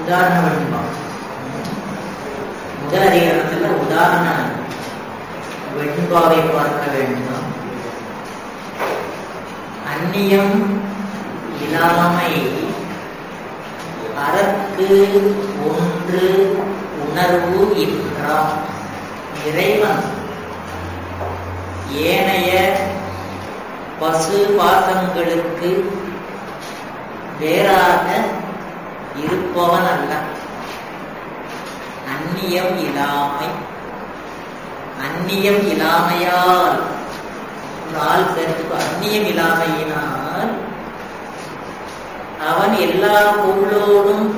உதாரண வெண்பம் முதல் அதிகாரத்துல உதாரண வெண்பாவை பார்க்க வேண்டும் அந்நியம் இல்லாமை அறக்கு ஒன்று உணர்வு என்றாம் இறைவன் ஏனைய பசு பாசங்களுக்கு வேறாக இருப்பவன் அல்ல அந்நியம் இல்லாமை அந்நியம் இல்லாமையால் நாள் சேர்த்து அந்நியம் இல்லாமையினால் அவன் எல்லா பொருளோடும்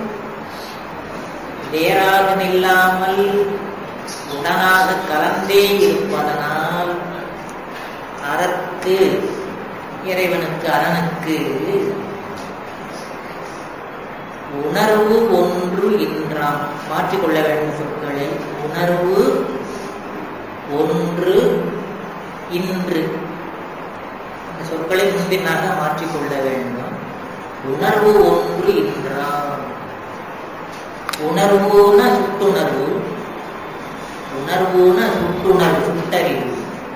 வேறாக நில்லாமல் உடனாக கலந்தே இருப்பதனால் அறக்கு இறைவனுக்கு அரணனுக்கு உணர்வு ஒன்று என்றாம் மாற்றிக்கொள்ள வேண்டும் சொற்களை உணர்வு ஒன்று இன்று இந்த சொற்களை முன்பின்னாக மாற்றிக்கொள்ள வேண்டும் உணர்வு ஒன்று என்றாம் உணர்வுன சுட்டுணர்வு உணர்வுன சுட்டுணர்வு சுட்டறிவு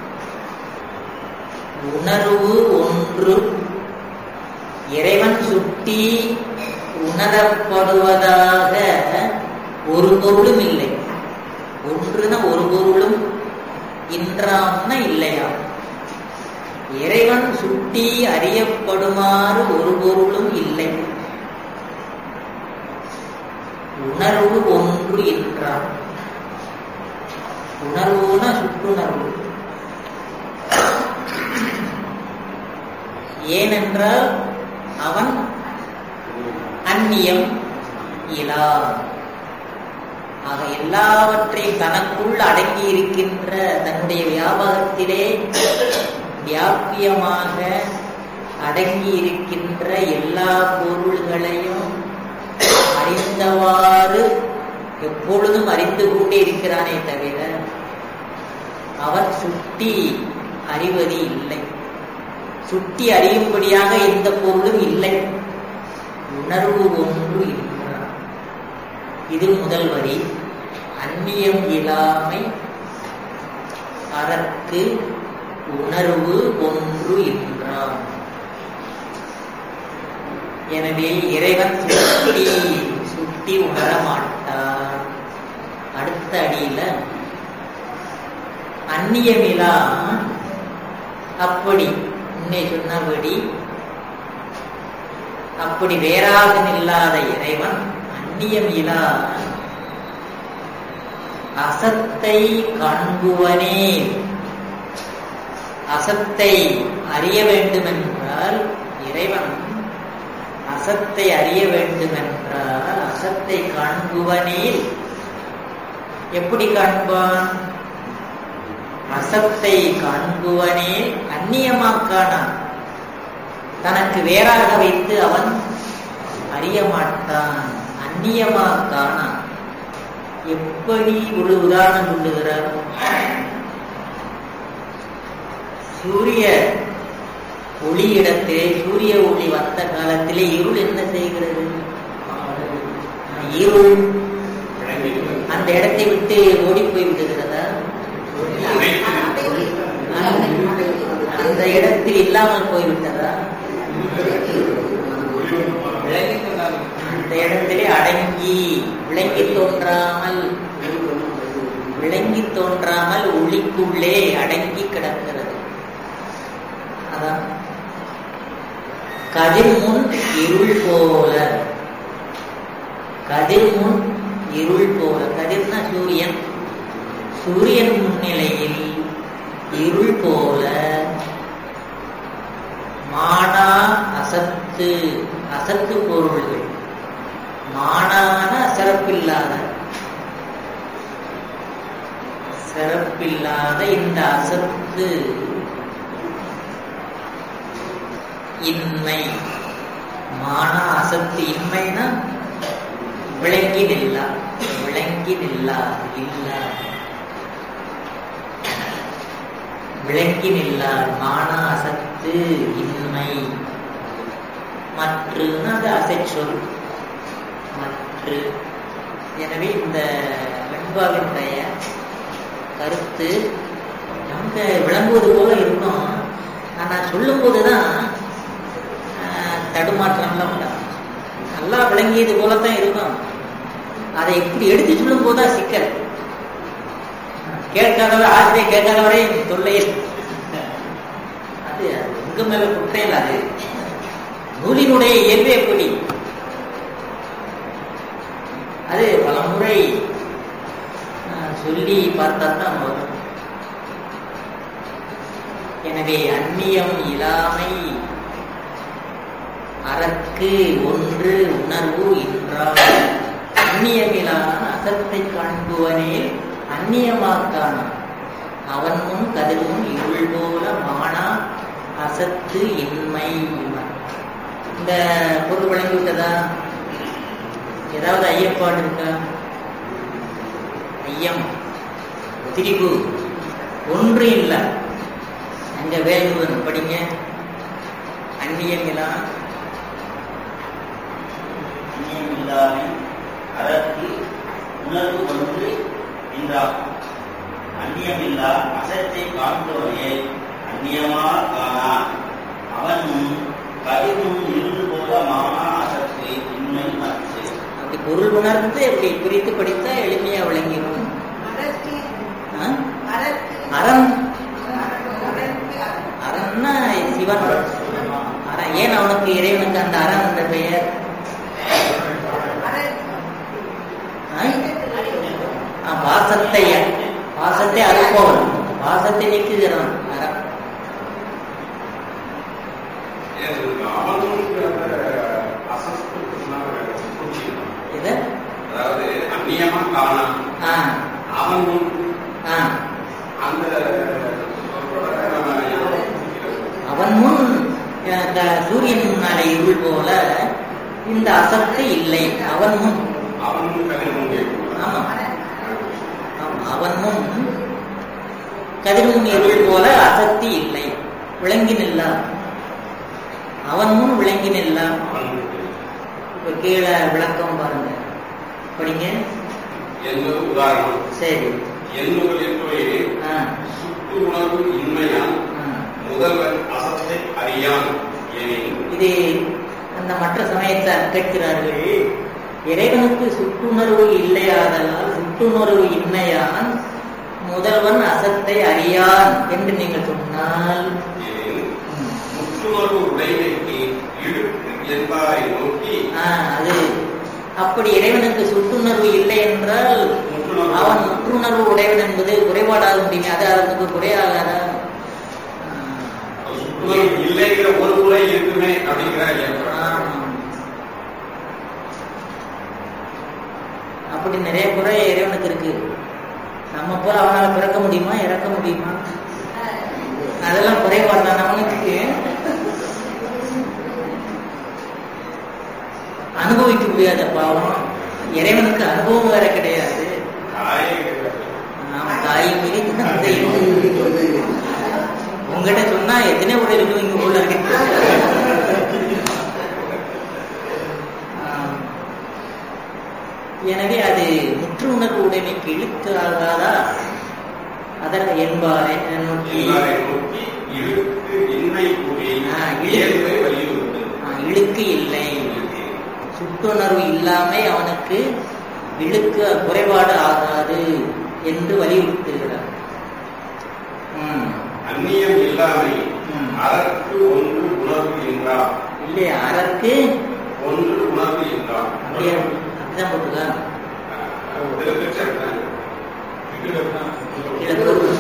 உணர்வு ஒன்று இறைவன் சுட்டி உணரப்படுவதாக ஒரு பொருளும் இல்லை ஒன்றுன ஒரு பொருளும் இன்றாம்னா இல்லையா இறைவன் சுட்டி அறியப்படுமாறு ஒரு பொருளும் இல்லை உணர்வு ஒன்று என்றான் உணர்வுனா சுட்டுணர்வு ஏனென்றால் அவன் அந்நியம் இலா ஆக எல்லாவற்றையும் தனக்குள் அடங்கி இருக்கின்ற தன்னுடைய வியாபாரத்திலே வியாபியமாக அடங்கி இருக்கின்ற எல்லா பொருள்களையும் அறிந்தவாறு எப்பொழுதும் அறிந்து கொண்டே இருக்கிறானே தவிர அவன் சுட்டி அறிவது இல்லை சுட்டி அறியும்படியாக எந்த பொருளும் இல்லை உணர்வு ஒன்று இருக்கிறான் இது முதல் வரி அந்நியம் இல்லாமை அதற்கு உணர்வு ஒன்று என்றான் எனவே இறைவன் சுட்டி சுட்டி உணர மாட்டார் அடுத்த அடியில அந்நியமிலா அப்படி முன்னே சொன்னபடி அப்படி வேறாக நில்லாத இறைவன் அந்நியம் இலா அசத்தை காண்புவனே அசத்தை அறிய வேண்டுமென்றால் இறைவன் அசத்தை அறிய வேண்டுமென்றால் அசத்தை காண்புவனில் எப்படி காண்பான் அசத்தை காண்புவனே அந்நியமாக்கானான் தனக்கு வேறாக வைத்து அவன் அறிய மாட்டான் அந்நியமாக்கானான் எப்படி ஒரு உதாரணம் சொல்லுகிறார் சூரிய ஒளி இடத்திலே சூரிய ஒளி வந்த காலத்திலே இருள் என்ன செய்கிறது இருள் அந்த இடத்தை விட்டு ஓடி போய் விடுகிறதா அந்த இடத்தில் இல்லாமல் போய்விட்டதா அந்த இடத்திலே அடங்கி விளங்கி தோன்றாமல் விளங்கி தோன்றாமல் ஒளிக்குள்ளே அடங்கி கிடக்கிறது அதான் கதிர் முன் இருள் போல கதிர் முன் இருள் போல கதிர்னா சூரியன் சூரியன் முன்னிலையில் இருள் போல மானா அசத்து அசத்து பொருள்கள் மானான சிறப்பில்லாத சிறப்பில்லாத இந்த அசத்து இன்மை மான அசத்து இன்மைனா விளங்கி நில்லா விளங்கி நில்லா இல்ல விளங்கி நில்லார் மான அசத்து இன்மை மற்றுன்னு அது அசைச்சொல் மற்ற மற்று எனவே இந்த வெண்பாவினுடைய கருத்து நமக்கு விளங்குவது போல இருக்கும் ஆனா சொல்லும் போதுதான் தடுமாற்றம்லாம் உண்டாகும் நல்லா விளங்கியது போலத்தான் இருக்கும் அதை இப்படி எடுத்து சொல்லும் போதுதான் சிக்கல் கேட்காதவர் ஆசிரியர் கேட்காதவரே தொல்லையில் அது உங்க மேல குற்றையில் அது நூலினுடைய இயல்பே எப்படி அது பல முறை சொல்லி பார்த்தா தான் வரும் எனவே அந்நியம் இல்லாமை அறக்கு ஒன்று உணர்வு என்றால் அந்நியமிலான அசத்தை காண்புவனே அந்நியமாக்கான அவன் முன் கதிரும் இருள் போல மானா அசத்து இன்மை இந்த பொருள் விளங்கி விட்டதா ஏதாவது ஐயப்பாடு இருக்கா ஐயம் திரிபு ஒன்று இல்லை அங்க வேல்வன் படிங்க அந்நியமிலா அந்நியமில்லாமை அதற்கு உணர்வு ஒன்று என்றார் அந்நியமில்லா அசத்தை காண்பவனே அந்நியமா காணா அவன் முன் கதிரும் இருந்து போல மானா அசத்து இன்மை மற்று அப்படி பொருள் உணர்ந்து அப்படி குறித்து படித்தா எளிமையா விளங்கிடும் ஆ? அறம் அறம்னா சிவன் அறம் ஏன் அவனுக்கு இறைவனுக்கு அந்த அறம் என்ற பெயர் ஆ? ஆ, பாசத்தை பாசத்தை அறுப்பவன் பாசத்தை நீக்குகிறான் அறம் இது அதாவது அந்நியமா காணா ஆ அவன் முன் ஆ அந்த அவன் முன் அஹ், இந்த சூரியன் முன்னாலே இருள் போல இந்த அசத்து இல்லை அவன் முன் அவன் முன் கதிர் முன் ஆமா ஆமா, அவன் முன் கதிர்முன் இருள் போல அசக்தி இல்லை விளங்கி நில்லா அவன் முன் விளங்கி நில்லா அவன் இப்ப கீழே விளக்கம் பாருங்க படிங்க என்பது உதாரணம் சரி எண்ணுகளில் ஆ, சுட்டு உணர்வு இன்மையான் ஆ. முதல்வன் அசத்தை அறியான் எனில் இது அந்த மற்ற சமயத்தை கேட்கிறார்கள் இறைவனுக்கு சுட்டுணர்வு இல்லையாதலால் சுட்டுணர்வு இன்மையான் முதல்வன் அசத்தை அறியான் என்று நீங்கள் சொன்னால் எனில் ம், முற்றுணர்வு உடைமைக்கு இழுக்கு என்பாரை நோக்கி ஆ, அது அப்படி இறைவனுக்கு சுட்டுணர்வு இல்லை என்றால் முற்றுணர்வு அவன் முற்றுணர்வு உடையவன் என்பது குறைபாடாக முடியுமே அது அதற்கு குறையாகாதா சுற்றுணர்வு இல்லைங்கிற ஒரு முறை இருக்குமே அப்படிங்கிற ஏற்பாடு. ஆமாம். அப்படி நிறைய குறை இறைவனுக்கு இருக்கு நம்ம போல அவனால பிறக்க முடியுமா இறக்க முடியுமா அதெல்லாம் குறைபாடு தான் அவனுக்கு அனுபவிக்க முடியாத பாவம் இறைவனுக்கு அனுபவம் வேற கிடையாது தாயே கிடையாது. ஆமா தாயும் இல்லை தந்தையும் இல்லை. உங்ககிட்ட சொன்னா எத்தனை உடல் இருக்கும் இங்க உள்ள இருக்கு ஆம். எனவே அது முற்று உணர்வு உடைமைக்கு இழுத்து ஆகாதா அதற்கு என்பாரை நோக்கி என்பாரை நோக்கி இழுக்கு இன்மை கூறி ஆ, இழுக்கு. இயல்பை வலியுறுத்து ஆ, இழுக்கு இல்லை சுட்டுணர்வு இல்லாமை அவனுக்கு இழுக்கு குறைபாடு ஆகாது என்று வலியுறுத்துகிறார் ம். அந்நியம் இல்லாமை ம். அதற்கு ஒன்று உணர்வு என்றார் இல்லை அறக்கு ஒன்று உணர்வு என்றார் அப்படியே அப்படிதான் போட்டுக்கா கீழே பொருள்.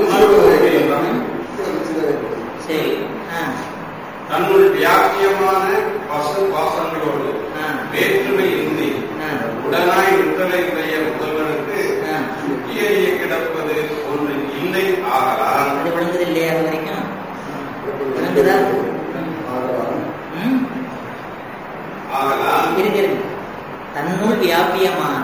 சரி ஆ தன்னுள் வியாக்கியமான பசு பாசங்களோடு ஆ வேற்றுமை இன்றி ஆ. உடனாய் நிற்றலை உடைய முதல்வனுக்கு ஆ. சுற்றியறிய கிடப்பது ஒன்று இல்லை ஆகலாம் அது விளங்குது இல்லையா அது வரைக்கும் விளங்குதா ம் ஆகலாம் இருக்கிறது தன்னுள் வியாபியமான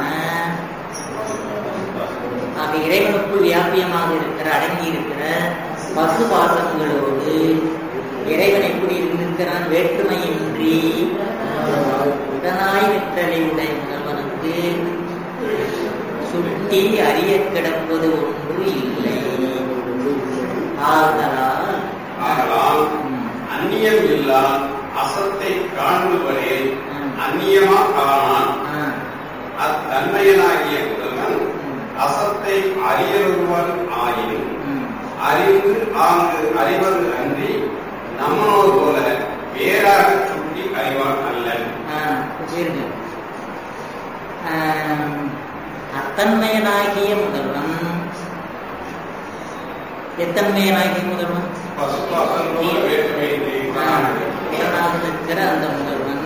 ஆக இறைவனுக்குள் வியாபியமாக இருக்கிற அடங்கி இருக்கிற பசு பாசங்களோடு இறைவன் எப்படி இருக்கிறான் வேற்றுமையின்றி உடனாய் நிற்றலை உடைய முதல்வனுக்கு இறைவனுக்கு சுட்டி அறிய கிடப்பது ஒன்று இல்லை ஆதலால் ஆகலாம் ம், அந்நியம் இல்லா அசத்தை காண்பவரே ம். அந்நியமா காணான் ஆ, அத்தன்மையனாகிய முதல்வன் ம், அசத்தை அறியருவன் ஆயினும் ம். அறிந்து ஆங்கு அறிவது அன்றி நம்மனோர் போல வேறாக சுட்டி அறிவான் அல்லன் ஆ, இருங்க. ஆம், அத்தன்மையனாகிய முதல்வன் எத்தன்மையனாகிய முதல்வன் பசுபாசன் போல வேற்றுமை தேவனாக இருக்கிற அந்த முதல்வன்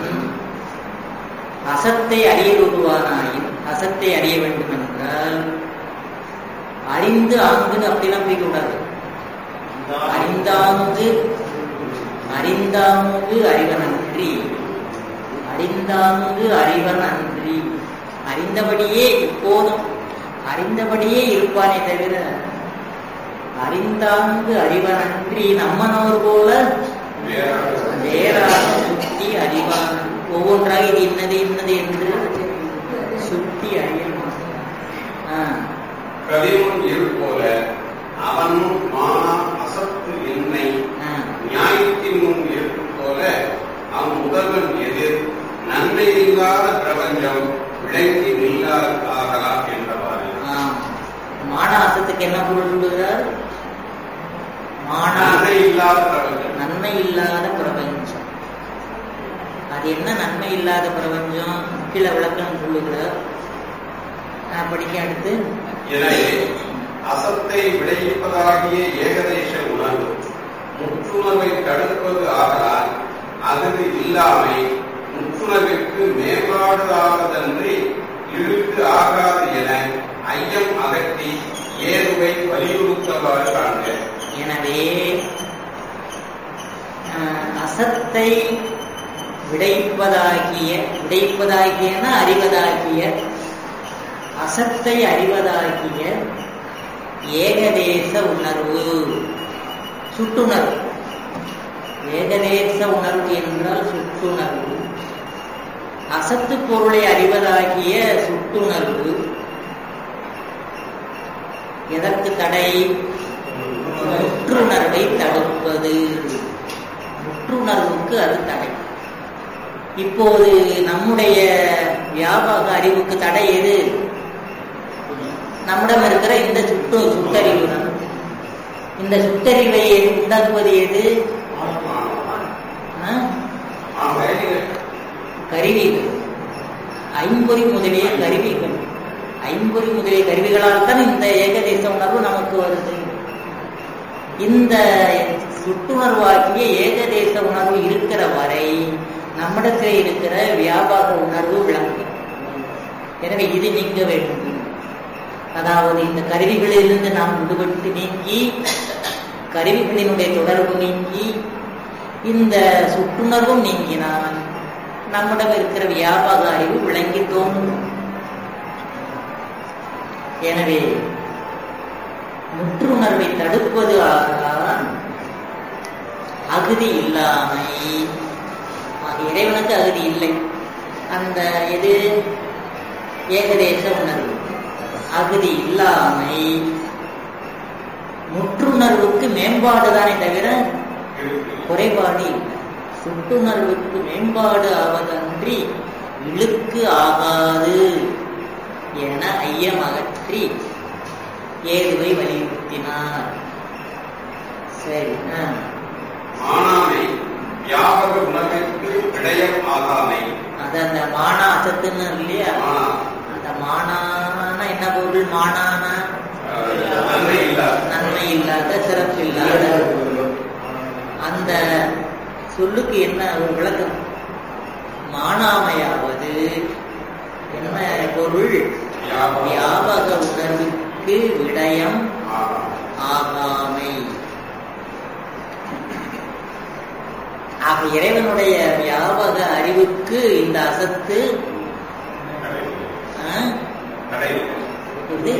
அசத்தை அறிய உருவானாயின் அசத்தை அறிய வேண்டும் என்றால் அறிந்து ஆங்குன்னு அப்படிலாம் பிரிக்க கூடாது அறிந்தாங்கு அறிந்தாங்கு அறிவனன்றி அறிந்தாங்கு அறிவன் அன்றி அறிந்தபடியே இப்போதும் அறிந்தபடியே இருப்பானே தவிர அறிந்தாங்கு அறிவனன்றி நம்மனோர் போல வேறாக சுட்டி அறிவான் ஒவ்வொன்றாக இது இன்னது இன்னது என்று சுட்டி அறிய ஆ, கதிமுன் இருப்போல அவனும் மானா அசத்து என்னை ஆ. நியாயத்தின் முன் இருக்கும் போல அவன் முதல்வன் எதிர் நன்மை இல்லாத பிரபஞ்சம் விளங்கி நில்லாதாகலாம் என்றவாறு ஆம். மானாசத்துக்கு என்ன பொருள் சொல்லுகிறார் மானா நன்மை இல்லாத பிரபஞ்சம் நன்மை இல்லாத பிரபஞ்சம் அது என்ன நன்மை இல்லாத பிரபஞ்சம் கீழே விளக்கம் சொல்லுகிறார் நான் படிக்க அடுத்து எனவே அசத்தை விளைவிப்பதாகிய ஏகதேச உணர்வு முற்றுணர்வை தடுப்பது ஆகலால் அகது இல்லாமை முற்றுணர்விற்கு மேம்பாடு ஆவதன்றி இழுக்கு ஆகாது என ஐயம் அகற்றி ஏதுவை வலியுறுத்தவாறு காண்க எனவே ஆஹ், அசத்தை விடைப்பதாகிய விடைப்பதாகியன அறிவதாகிய அசத்தை அறிவதாகிய ஏகதேச உணர்வு சுட்டுணர்வு ஏகதேச உணர்வு என்றால் சுட்டுணர்வு அசத்து பொருளை அறிவதாகிய சுட்டுணர்வு எதற்கு தடை முற்றுணர்வை தடுப்பது முற்றுணர்வுக்கு அது தடை இப்போது நம்முடைய வியாபக அறிவுக்கு தடை எது நம்மிடம் இருக்கிற இந்த சுட்டு சுட்டறிவு தான் இந்த சுட்டறிவை உண்டாக்குவது எது ஆ? கருவிகள் ஐம்பொறி முதலிய கருவிகள் ஐம்பொறி முதலிய கருவிகளால் தான் இந்த ஏகதேச உணர்வு நமக்கு வருது இந்த சுட்டுணர்வாகிய ஏகதேச உணர்வு இருக்கிற வரை நம்மிடத்தில் இருக்கிற வியாபார உணர்வு விளங்கும் எனவே இது நீங்க வேண்டும் அதாவது இந்த கருவிகளிலிருந்து நாம் விடுபட்டு நீங்கி கருவிகளினுடைய தொடர்பு நீங்கி இந்த சுட்டுணர்வும் நீங்கினால் நம்மிடம் இருக்கிற வியாபார அறிவு விளங்கி தோன்றும் எனவே முற்றுணர்வை தடுப்பது ஆகலாம் அகுதி இல்லாமை ஆக இறைவனுக்கு அகுதி இல்லை அந்த எது ஏகதேச உணர்வு அகுதி இல்லாமை முற்றுணர்வுக்கு மேம்பாடுதானே தவிர குறைபாடு இல்லை சுட்டுணர்வுக்கு மேம்பாடு ஆவதன்றி இழுக்கு ஆகாது என ஐயம் அகற்றி ஏதுவை வலியுறுத்தினார் சரி ஆ. மானாமை வியாபக உணர்விற்கு விடயம் ஆகாமை அது அந்த மானா அசத்துன்னு இல்லையா மானா அந்த மானானா என்ன பொருள் மானானா அஹ், நன்மை இல்லாத நன்மை இல்லாத சிறப்பு இல்லாத அந்த சொல்லுக்கு என்ன ஒரு விளக்கம் மானாமையாவது என்ன பொருள் வியாபக வியாபக உணர்வுக்கு விடயம் ஆகாமை. ஆகாமை ஆக இறைவனுடைய வியாபக அறிவுக்கு இந்த அசத்து ஆ, இது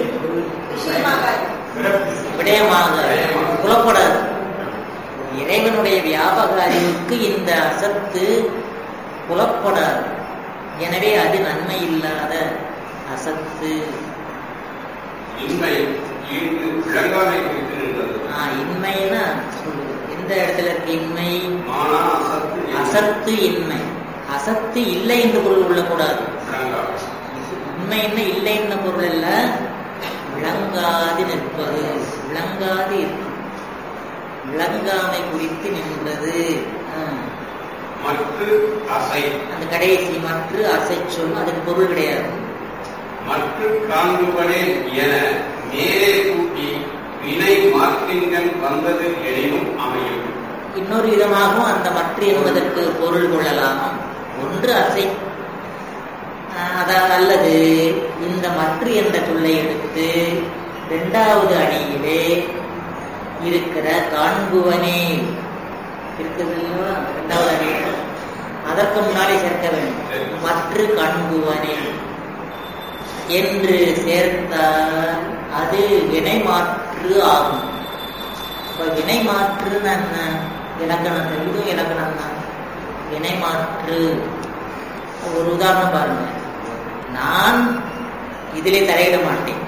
விடயமாக புலப்படாது இறைவனுடைய வியாபக அறிவுக்கு இந்த அசத்து புலப்படாது எனவே அது நன்மை இல்லாத அசத்து இன்மை ஈண்டு விளங்காமை குறித்து நின்றது ஆ, இன்மைன்னா சொல்லு. எந்த இடத்துல இருக்கு இன்மை ஆனா அசத்து எது? அசத்து இன்மை அசத்து இல்லை என்று பொருள் கொள்ளக்கூடாது விளங்கா உண்மைன்னு இல்லைன்ன பொருள் இல்ல விளங்காது நிற்பது விளங்காது இருக்கு விளங்காமை குறித்து நின்றது ஆ. மற்ற அசை அந்த கடைசி மற்ற அசை சொல் அதுக்கு பொருள் கிடையாது மற்ற காண்புபடே என மேலே கூட்டி வினை மாற்றின்கள் வந்தது எனினும் அமையும் இன்னொரு விதமாகவும் அந்த மற்ற என்பதற்கு பொருள் கொள்ளலாம் ஒன்று அசை ஆஹ் அதாவது அல்லது இந்த மற்ற என்ற சொல்லை எடுத்து இரண்டாவது அணியிலே இருக்கிற காண்புவனே இருக்குது அல்லவா இரண்டாவது அணி அதற்கு முன்னாலே சேர்க்க வேண்டும் மற்ற காண்புவனே என்று சேர்த்தால் அது வினை மாற்று ஆகும் இப்ப வினை மாற்றுன்னு என்ன இலக்கணம் இதுவும் இலக்கணம் தான் வினை மாற்று ஒரு உதாரணம் பாருங்க நான் இதிலே தலையிட மாட்டேன்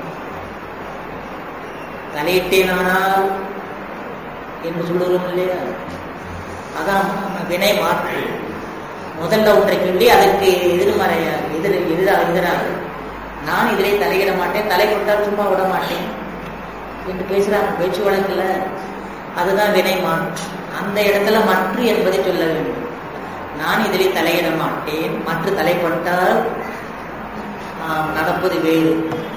தலையிட்டேனானால் என்று சொல்லுகிறோம் இல்லையா அதான் வினை மாற்று முதல்ல ஒன்றை சொல்லி அதற்கு எதிர்மறையா எதிர் எதிராக எதிராக நான் இதிலே தலையிட மாட்டேன் தலை கொண்டால் சும்மா விட மாட்டேன் என்று பேசுறாங்க பேச்சு வழக்குல அதுதான் வினை மாற்று அந்த இடத்துல மற்ற என்பதை சொல்ல வேண்டும் நான் இதிலே தலையிட மாட்டேன் மற்ற தலைப்பட்டால் ஆம், நடப்பது வேறு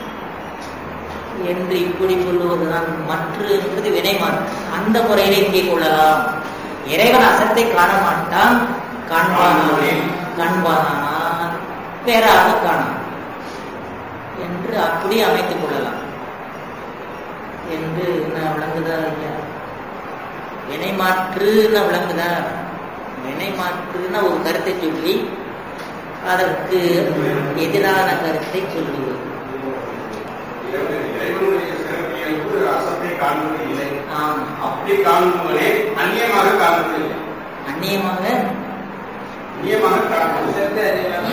என்று இப்படி சொல்லுவதுதான் மற்ற என்பது வினை மாற்று அந்த முறையிலே இங்கே கொள்ளலாம் இறைவன் அசத்தை காண மாட்டான் காண்பானான் காண்பானான் வேறாக காணான் என்று அப்படி அமைத்துக் கொள்ளலாம் என்று என்ன விளங்குதா ஐயா வினை மாற்றுன்னு விளங்குதா வினை மாற்றுன்னா ஒரு கருத்தை சொல்லி அதற்கு எதிரான கருத்தை சொல்லுவது இறைவனுடைய சிறப்பியல்பு அசத்தை காண்பது இல்லை ஆம் அப்படி காண்பவனே அந்நியமாக காண்பது இல்லை அந்நியமாக அந்நியமாக காண்பது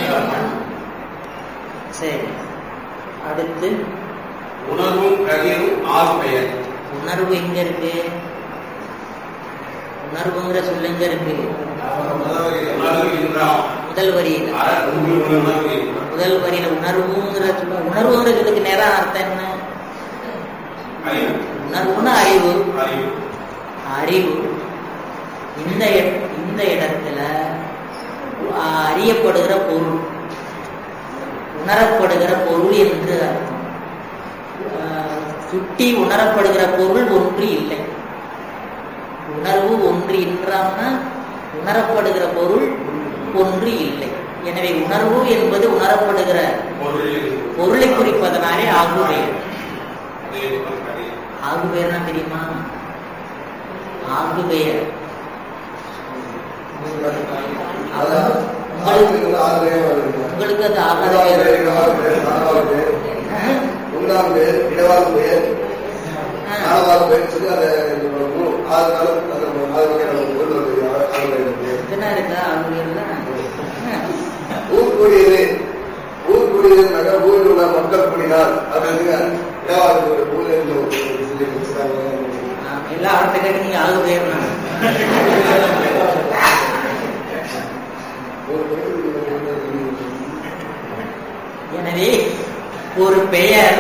சரி அடுத்து உணர்வும் கதிரும் ஆறு பெயர் உணர்வு எங்க இருக்கு உணர்வுங்கிற சொல்ல எங்க இருக்கு உணர்வு என்றால் முதல் வரியில அற- உணர்வு என்றால் முதல் வரியில உணர்வுங்கிற சொல்ல உணர்வுங்கிற சொல்லுக்கு நேரம் அர்த்தம் என்ன அறிவு உணர்வுன்னா அறிவு அறிவு அறிவு இந்த இட- இந்த இடத்துல ஆஹ், அறியப்படுகிற பொருள் உணரப்படுகிற பொருள் என்று அர்த்தம் ஆஹ், சுட்டி உணரப்படுகிற பொருள் ஒன்று இல்லை உணர்வு ஒன்று இன்றாம்னா உணரப்படுகிற பொருள் ஒன்று இல்லை எனவே உணர்வு என்பது உணரப்படுகிற பொருளில் பொருளை குறிப்பதனாலே ஆகுபெயர் அதே போல கதிர். ஆகுபெயர்னா தெரியுமா ஆகுபெயர் உங்களுக்கு உங்களுக்கு அது ஆகாத பெயர் ஆஹ்? ஒன்றாம் பேர் இடவாறு பெயர் ஆஹ். நாலாவது பேர் சொல்லி அதை மூணு ஆறு காலம் அது ஆறு வகையான பொருள் வருது ஆறு வகையான பேர் இதெல்லாம் இருக்கா ஆகுபெயர்லாம் ஊர் கூடியது ஊர் கூடியதுனாக்கா ஊரில் உள்ள மக்கள் கூடினார் அப்படின்னு இடவாறு ஊரில் இருந்த ஒரு சொல்லி கொடுத்தாங்க ஆஹ், எல்லா அடுத்த கேட்டு நீங்க ஆகுபெயர்னா ஒரு பேர் எனவே ஒரு பெயர்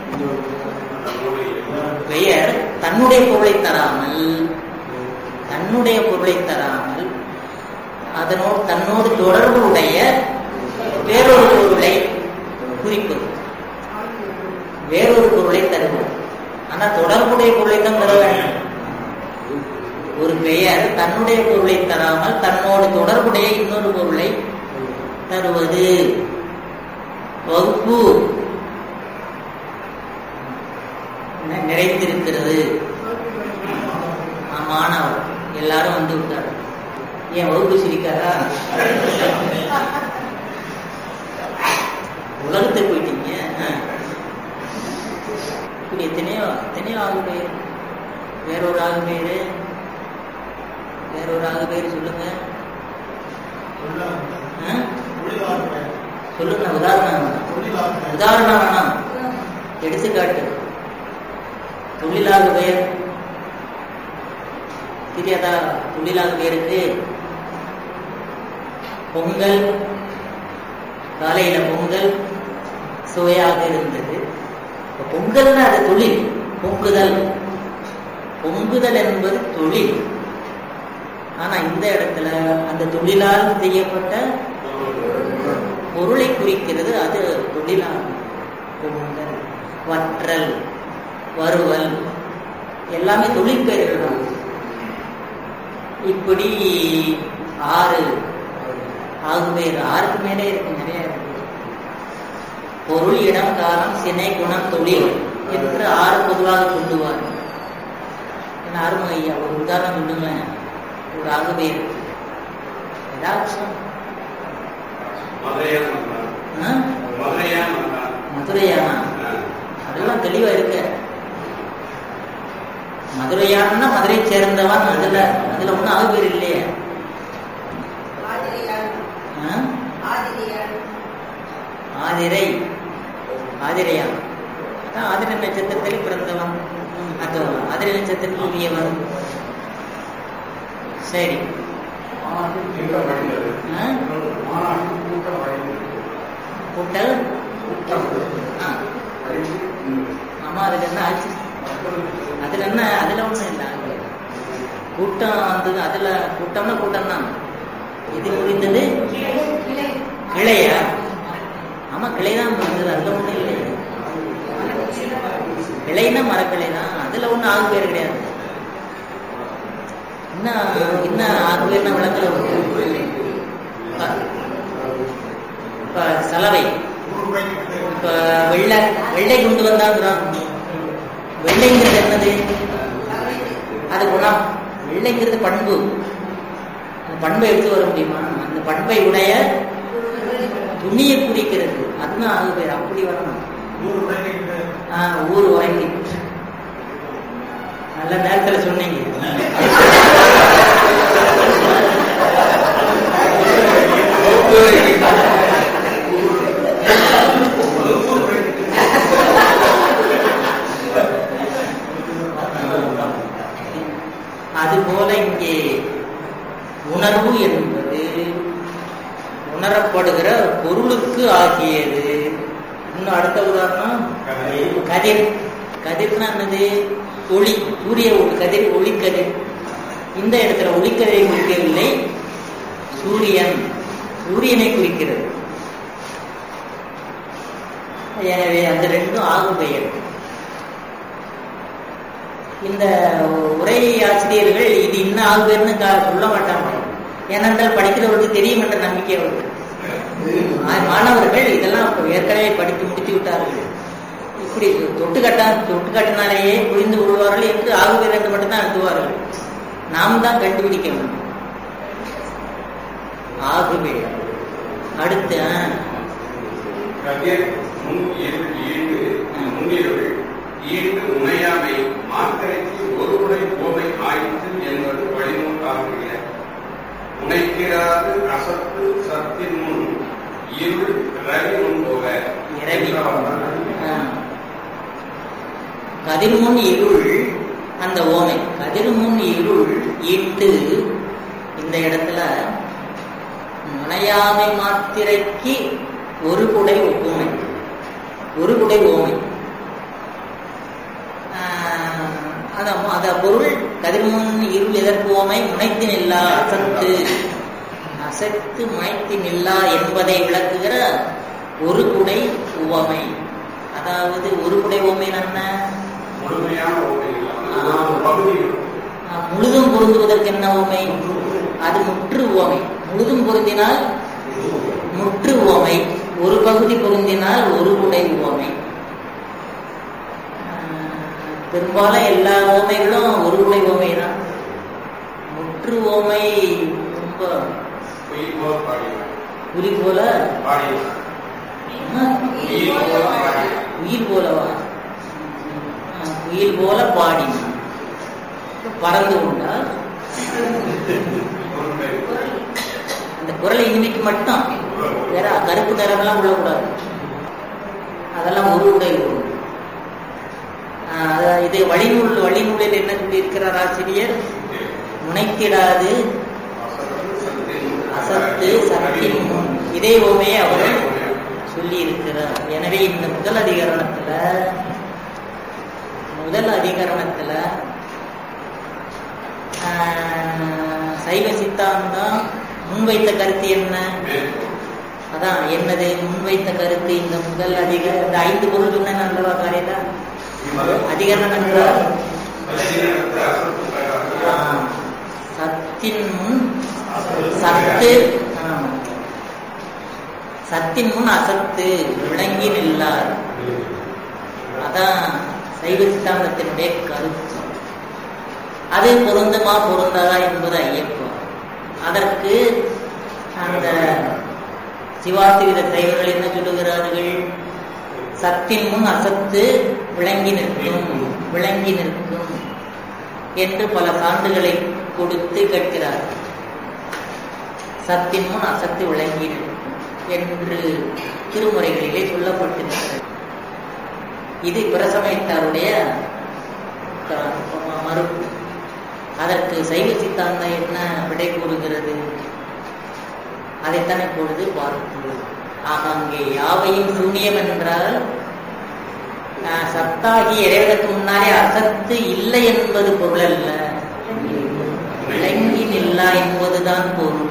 பெயர் தன்னுடைய பொருளை தராமல் தன்னுடைய பொருளை தராமல் அதனோடு தன்னோடு தொடர்புடைய வேறொரு பொருளை குறிப்பது வேறொரு பொருளை தருவது ஆனா தொடர்புடைய பொருளை தான் தர வேண்டும் ஒரு பெயர் தன்னுடைய பொருளை தராமல் தன்னோடு தொடர்புடைய இன்னொரு பொருளை தருவது வகுப்பு நி- நிறைந்திருக்கிறது ஆ, மாணவர் எல்லாரும் வந்து விட்டார் ஏன் வகுப்பு சிரிக்காரா உலகத்துக்கு போயிட்டீங்க ஆ. இப்படி எத்தனையோ எத்தனையோ ஆகு பேர் வேறொரு ஆகு பேரு வேறொரு ஆகு பேர் சொல்லுங்க ஆ? சொல்லுங்க உதாரணம் உதாரணம் வேணாம் எடுத்துக்காட்டு தொழிலாக பெயர் தெரியாதா தொழிலாக பெயருக்கு பொங்கல் காலையில பொங்கல் சுவையாக இருந்தது இப்ப பொங்கல்னா அது தொழில் பொங்குதல் பொங்குதல் என்பது தொழில் ஆனா இந்த இடத்துல அந்த தொழிலால் செய்யப்பட்ட பொருளை குறிக்கிறது அது தொழிலாகும் பொங்கல் வற்றல் வறுவல் எல்லாமே தொழில் பெயர்கள் தான் இப்படி ஆறு ஆகு பேர் ஆறுக்கு மேலே இருக்கு நிறைய இருக்கு பொருள் இடம் காலம் சினை குணம் தொழில் என்று ஆறு பொதுவாக சொல்லுவார் என்ன அருமை ஐயா ஒரு உதாரணம் சொல்லுங்களேன் ஒரு ஆகு பேர் ஏதாச்சும் மதுரையான் வந்தான். ஆ? மதுரையான் வந்தான். மதுரையானா அதெல்லாம் தெளிவா இருக்க மதுரையான்னா மதுரை சேர்ந்தவன் அதுல அதுல ஒண்ணும் ஆகு பேர் இல்லையே ஆ? ஆதிரை ஆதிரையா அதான் ஆதிரை நட்சத்திரத்தில் பிறந்தவன் அது ஆதிரை நட்சத்திரத்தில் உரியவன் சரி கூட்டம் அடைந்தது. ஆ? மாநாட்டு கூட்டம் அடைந்தது. கூட்டல் கூட்டம் ஆ, அடைந்து நின்றது. ஆமா அதுக்கு என்ன ஆச்சு அதுல என்ன அதுல ஒண்ணும் இல்லை கூட்டம் வந்தது அதுல கூட்டம்னா கூட்டம் தான் இது முடிந்தது கிளையா ஆமா கிளை தான் முடிந்தது அதுல ஒண்ணும் இல்லை கிளைனா மரக்கிளை தான் அதுல ஒண்ணும் ஆகு பேர் கிடையாது என்ன என்ன ஆகு பேர்னா விளக்கல இப்ப சலவை இப்ப வெள்ளை வெள்ளை கொண்டு வந்தாங்கிறான் வெள்ளைங்கிறது என்னது அது குணம் வெள்ளைங்கிறது பண்பு அந்த பண்பை எடுத்து வர முடியுமா அந்த பண்பை உடைய துணியை குறிக்கிறது அதுதான் ஆகு பேர் அப்படி வரணும் ஆஹ் ஊர் உரைக்கு நல்ல நேரத்துல சொன்னீங்க அதுபோல இங்கே உணர்வு என்பது உணரப்படுகிற பொருளுக்கு ஆகியது இன்னும் அடுத்த உதாரணம் கதிர் கதிர்னா என்னது ஒளி சூரிய ஒளி கதிர் ஒளிக்கதிர் இந்த இடத்துல ஒளிக்கதிரை குறிக்கவில்லை சூரியன் சூரியனை குறிக்கிறது எனவே அந்த ரெண்டும் ஆகும் பெயர் இந்த உரை ஆசிரியர்கள் இது இன்னும் ஆகுதுன்னு கா- சொல்ல மாட்டாங்க ஏனென்றால் படிக்கிறவர்களுக்கு தெரியும் என்ற நம்பிக்கை அவருக்கு மா- மாணவர்கள் இதெல்லாம் இப்ப ஏற்கனவே படித்து முடித்து விட்டார்கள் இப்படி தொட்டு கட்டா தொட்டு கட்டினாலேயே புரிந்து கொள்வார்கள் என்று ஆகுது என்று மட்டும்தான் எழுதுவார்கள் நாம் தான் கண்டுபிடிக்க வேண்டும் ஆகுவே அடுத்து ஆ, கதிர் முன் இரு ஈண்டு முன்னிருள் ஈண்டு முனையாமை மாத்திரைக்கு ஒருமுறை போதை ஆயிற்று என்பது வழிநோக்காகிற முனைக்கிறாது அசத்து சத்தின் முன் இருள் ரவி முன் போக இரவி. ஆ. கதிர்முன் இருள் அந்த ஓமை கதிர்முன் இருள் ஈட்டு இந்த இடத்துல முனையாமை மாத்திரைக்கு ஒரு குடை ஒப்புமை ஒரு குடை ஓமை ஆஹ், அத அத பொருள் கதிர்முன் இருள் எதற்கு ஓமை முனைத்து நில்லா அசத்து அசத்து முனைத்து நில்லா என்பதை விளக்குகிற ஒரு குடை உவமை அதாவது ஒரு குடை உவமை என்ன முழுமையான ஓமை இல்லாமல் ஆ. ஒரு பகுதி ஆஹ், முழுதும் பொருந்துவதற்கு என்ன உவமை அது முற்று உவமை முழுதும் பொருந்தினால் முற்று உவமை ஒரு பகுதி பொருந்தினால் ஒரு குடை உவமை ஆஹ், பெரும்பாலும் எல்லா ஓமைகளும் ஒரு குடை ஓமை தான் முற்று ஓமை ரொம்ப பொய் போல பாடினார் புலி போல பாடினார் ஆஹ், உயிர் போல பாடினார் உயிர் போலவா ஆஹ், உயிர் போல பாடினான் பறந்து கொண்டால் பொருட்கள் அந்த குரலை இனிமைக்கு மட்டும் வேற கருப்பு நிறம்லாம் உள்ளக்கூடாது அதெல்லாம் ஒரு உடை உண்டு. ஆஹ் அதான் இது வழிநூல் வழிநூலில் என்ன சொல்லியிருக்கிறார் ஆசிரியர் முனைத்திடாது அசத்து சத்தின் முன் இதே ஓமையை அவர் சொல்லி இருக்கிறார் எனவே இந்த முதல் அதிகரணத்துல முதல் அதிகரணத்துல ஆஹ், சைவ சித்தாந்தம் முன்வைத்த கருத்து என்ன அதான் என்னது முன்வைத்த கருத்து இந்த முதல் அதிக இந்த ஐந்து பொருள் சொன்ன நல்லவா காரியதா அதிகரணம் என்றால் ஆஹ், சத்தின் முன் சத்து ஆஹ், சத்தின் முன் அசத்து விளங்கி நில்லார் அதான் சைவ சித்தாந்தத்தினுடைய கருத்து அது பொருந்துமா பொருந்தாதா என்பது ஐயப்பம் அதற்கு அந்த சிவாத்திரித சைவர்கள் என்ன சொல்லுகிறார்கள் சத்தின் முன் அசத்து விளங்கி நிற்கும் விளங்கி நிற்கும் என்று பல சான்றுகளை கொடுத்து கேட்கிறார் சத்தின் முன் அசத்து விளங்கி நிற்கும் என்று திருமுறைகளிலே சொல்லப்பட்டிருக்கிறது இது பிரசமயத்தாருடைய க- மறுப்பு அதற்கு சைவ சித்தாந்தம் என்ன விடை கூறுகிறது அதைத்தான் இப்பொழுது பார்க்கிறோம் ஆக அங்கே யாவையும் சூன்யம் என்றால் ஆஹ், சத்தாகி இறைவனுக்கு முன்னாலே அசத்து இல்லை என்பது பொருள் அல்ல விளங்கி நில்லா என்பதுதான் பொருள்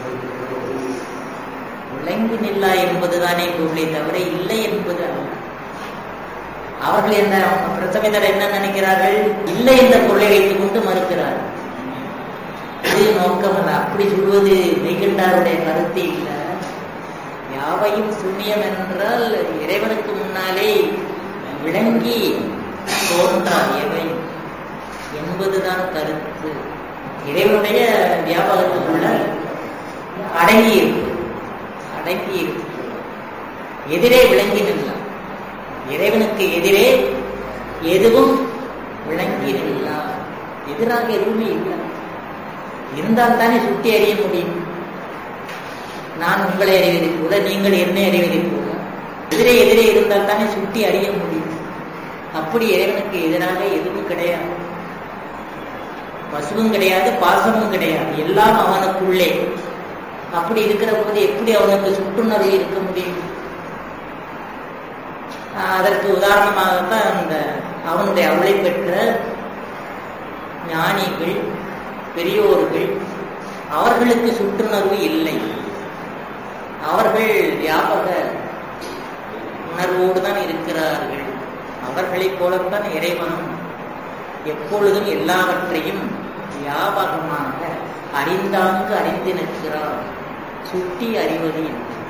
விளங்கி நில்லா என்பதுதானே பொருளை தவிர இல்லை என்பது அல்ல அவர்கள் என்ன பிரசமிதர் என்ன நினைக்கிறார்கள் இல்லை என்ற பொருளை வைத்துக் கொண்டு மறுக்கிறார்கள் இது நோக்கம் அல்ல அப்படி சொல்வது மெய்கண்டாருடைய கருத்து இல்ல யாவையும் சூன்யம் என்றால் இறைவனுக்கு முன்னாலே விளங்கி தோன்றா எவை என்பதுதான் கருத்து இறைவனுடைய வியாபாரத்துக்குள்ள அடங்கி இருக்கு அடங்கி இருக்கு எதிரே விளங்கி நில்லாம் இறைவனுக்கு எதிரே எதுவும் விளங்கி நில்லாம் எதிராக எதுவுமே இல்லை இருந்தால் தானே சுட்டி அறிய முடியும் நான் உங்களை அறிவதை போல நீங்கள் என்னை அறிவதை போல எதிரே எதிரே இருந்தால் தானே சுட்டி அறிய முடியும் அப்படி இறைவனுக்கு எதிராக எதுவும் கிடையாது பசுவும் கிடையாது பாசமும் கிடையாது எல்லாம் அவனுக்குள்ளே அப்படி இருக்கிற போது எப்படி அவனுக்கு சுட்டுணர்வு இருக்க முடியும் ஆஹ் அதற்கு உதாரணமாகத்தான் அந்த அவனுடைய அவளை பெற்ற ஞானிகள் பெரியோர்கள் அவர்களுக்கு சுற்றுணர்வு இல்லை அவர்கள் வியாபக உணர்வோடு தான் இருக்கிறார்கள் அவர்களைப் போலத்தான் இறைவனும் எப்பொழுதும் எல்லாவற்றையும் வியாபகமாக அறிந்தாங்கு அறிந்து நிற்கிறார் சுட்டி அறிவது இல்லை